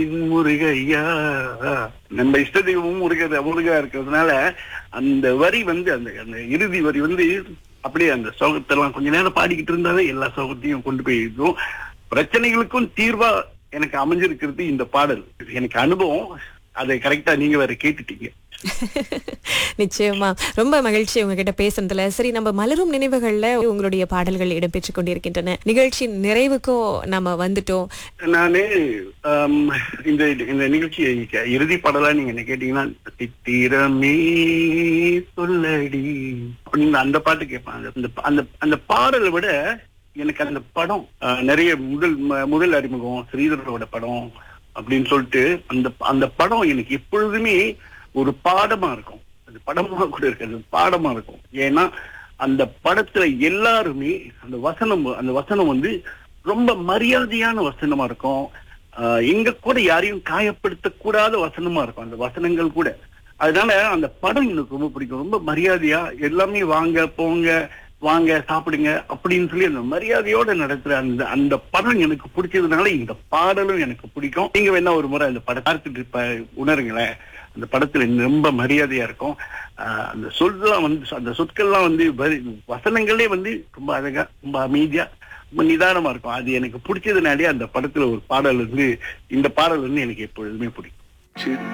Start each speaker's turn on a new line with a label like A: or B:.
A: முருகையா நம்ம இஷ்ட தெய்வமும் முருக முருகா இருக்கிறதுனால அந்த வரி வந்து அந்த அந்த இறுதி வரி வந்து அப்படியே அந்த சோகத்தெல்லாம் கொஞ்ச நேரம் பாடிக்கிட்டு இருந்தாலே எல்லா சோகத்தையும் கொண்டு போய் இருக்கும் பிரச்சனைகளுக்கும் தீர்வா எனக்கு அமைஞ்சிருக்கிறது இந்த பாடல் எனக்கு அனுபவம் அதை கரெக்டா நீங்க வேற கேட்டுட்டீங்க
B: நிச்சயமா ரொம்ப மகிழ்ச்சி உங்ககிட்ட பேசுனதுல சரி நம்ம மலரும் நினைவுகள்ல உங்களுடைய பாடல்கள் இடம்பெற்றுக் கொண்டிருக்கின்றன நிகழ்ச்சியின் நிறைவுக்கும் நம்ம வந்துட்டோம்
A: நானு ஆம், இந்த இந்த நிகழ்ச்சி இறுதி பாடலா நீங்க என்ன கேட்டீங்கன்னா சித்திரமே சொல்லடி அப்படின்னு அந்த பாட்டு கேட்பேன் அந்த- அந்த அந்த அந்த பாடலை விட எனக்கு அந்த படம் ஆ, நிறைய முதல் ம- முதல் அறிமுகம் ஸ்ரீதரோட படம் அப்படின்னு சொல்லிட்டு அந்த அந்த படம் எனக்கு எப்பொழுதுமே ஒரு பாடமா இருக்கும் அது படமா கூட இருக்காது பாடமா இருக்கும் ஏன்னா அந்த படத்துல எல்லாருமே அந்த வசனம் அந்த வசனம் வந்து ரொம்ப மரியாதையான வசனமா இருக்கும் ஆஹ் எங்க கூட யாரையும் காயப்படுத்த கூடாத வசனமா இருக்கும் அந்த வசனங்கள் கூட அதனால அந்த படம் எனக்கு ரொம்ப பிடிக்கும் ரொம்ப மரியாதையா எல்லாமே வாங்க போங்க வாங்க சாப்பிடுங்க அப்படின்னு சொல்லி அந்த மரியாதையோட நடத்துற அந்த அந்த படம் எனக்கு பிடிச்சதுனால இந்த பாடலும் எனக்கு பிடிக்கும் நீங்க வேணா ஒரு முறை அந்த படம் பார்த்துட்டு இப்ப உணருங்களேன் அந்த படத்துல ரொம்ப மரியாதையா இருக்கும் ஆஹ் அந்த சொல்லலாம் வந்து அந்த சொற்கள்லாம் வந்து வரி- வசனங்களே வந்து ரொம்ப அழகா ரொம்ப அமைதியா ரொம்ப நிதானமா இருக்கும் அது எனக்கு பிடிச்சதுனாலே அந்த படத்துல ஒரு பாடல் வந்து இந்த பாடல் வந்து எனக்கு எப்பொழுதுமே பிடிக்கும்